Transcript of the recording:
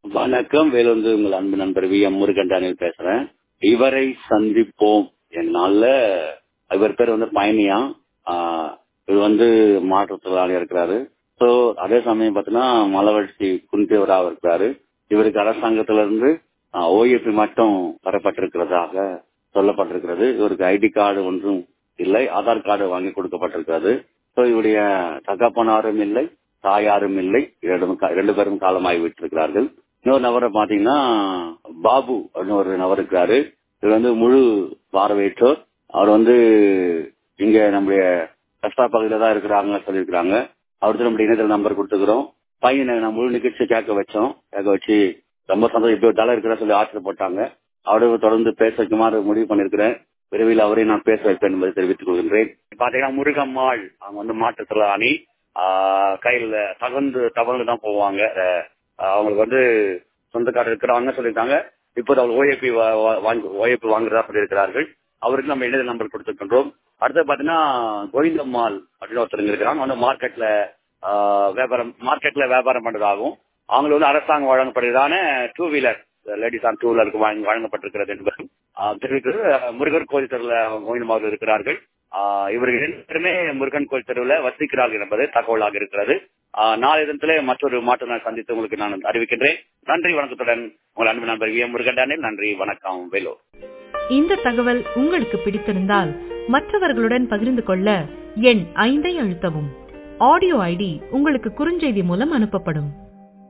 வணக்கம் வேலூர்ந்து உங்கள் அன்பு நண்பர் வி எம் முருகன் டேனியல் பேசுறேன் இவரை சந்திப்போம் என்னால இவர் பேர் வந்து பயணியா ஆஹ் இவர் வந்து மாற்றுத்திறனாளியா இருக்கிறாரு சோ அதே சமயம் பாத்தீங்கன்னா மலவழ்ச்சி குன்றியவராக இருக்கிறாரு இவருக்கு அரசாங்கத்துல இருந்து ஓஏபி மட்டும் பெறப்பட்டிருக்கிறதாக சொல்லப்பட்டிருக்கிறது இவருக்கு ஐடி கார்டு ஒன்றும் இல்லை ஆதார் கார்டு வாங்கி கொடுக்கப்பட்டிருக்கிறது சோ இவருடைய தகப்பனாரும் இல்லை தாயாரும் இல்லை இரண்டு பேரும் காலமாகி விட்டிருக்கிறார்கள் இன்னொரு நபரை பாத்தீங்கன்னா பாபு அப்படின்னு ஒரு நபர் இருக்கிறாரு இவர் வந்து முழு பார்வையற்றோர் அவர் வந்து இங்க நம்முடைய கஷ்டா பகுதியில தான் இருக்கிறாங்க சொல்லியிருக்கிறாங்க அவருக்கு நம்முடைய இணையதள நம்பர் கொடுத்துக்கிறோம் பையனை நான் முழு நிகழ்ச்சி கேட்க வச்சோம் கேட்க வச்சு ரொம்ப சந்தோஷம் இப்படி ஒரு தலை இருக்கிற சொல்லி ஆச்சரியப்பட்டாங்க அவரை தொடர்ந்து பேச வைக்குமாறு முடிவு பண்ணிருக்கிறேன் விரைவில் அவரை நான் பேச வைப்பேன் என்பதை தெரிவித்துக் கொள்கின்றேன் பாத்தீங்கன்னா முருகம்மாள் அவங்க வந்து மாற்றுத்திறனாளி கையில தகந்து தவழ்ந்து தான் போவாங்க அவங்களுக்கு வந்து சொந்தக்காரர் இருக்கிறாங்க சொல்லியிருக்காங்க இப்போது அவங்க ஓஏபி ஓஏபி வாங்குறதா சொல்லியிருக்கிறார்கள் அவருக்கு நம்ம இணைய நம்பர் கொடுத்துருக்கின்றோம் அடுத்து பாத்தீங்கன்னா கோவிந்தம்மாள் அப்படின்னு ஒருத்தருங்க இருக்கிறாங்க வந்து மார்க்கெட்ல வியாபாரம் மார்க்கெட்ல வியாபாரம் பண்றதாகவும் அவங்களுக்கு வந்து அரசாங்கம் வழங்கப்படுறதான two wheeler ladies on two வீலருக்கு வழங்கப்பட்டிருக்கிறது என்பது தெரிவிக்கிறது முருகர் கோயில் தெருவில் கோவிந்தம்மாள் இருக்கிறார்கள் இவர்கள் இரண்டுமே முருகன் கோயில் தெருவில் வசிக்கிறார்கள் என்பது தகவலாக இருக்கிறது நாளை தினத்திலே மற்றொரு மாற்றம் நான் சந்தித்து உங்களுக்கு நான் அறிவிக்கின்றேன் நன்றி வணக்கத்துடன் உங்கள் அன்பு நண்பர் வி எம் முருகன் நன்றி வணக்கம் வேலூர் இந்த தகவல் உங்களுக்கு பிடித்திருந்தால் மற்றவர்களுடன் பகிர்ந்து கொள்ள எண் ஐந்தை அழுத்தவும் ஆடியோ ஐடி உங்களுக்கு குறுஞ்செய்தி மூலம் அனுப்பப்படும்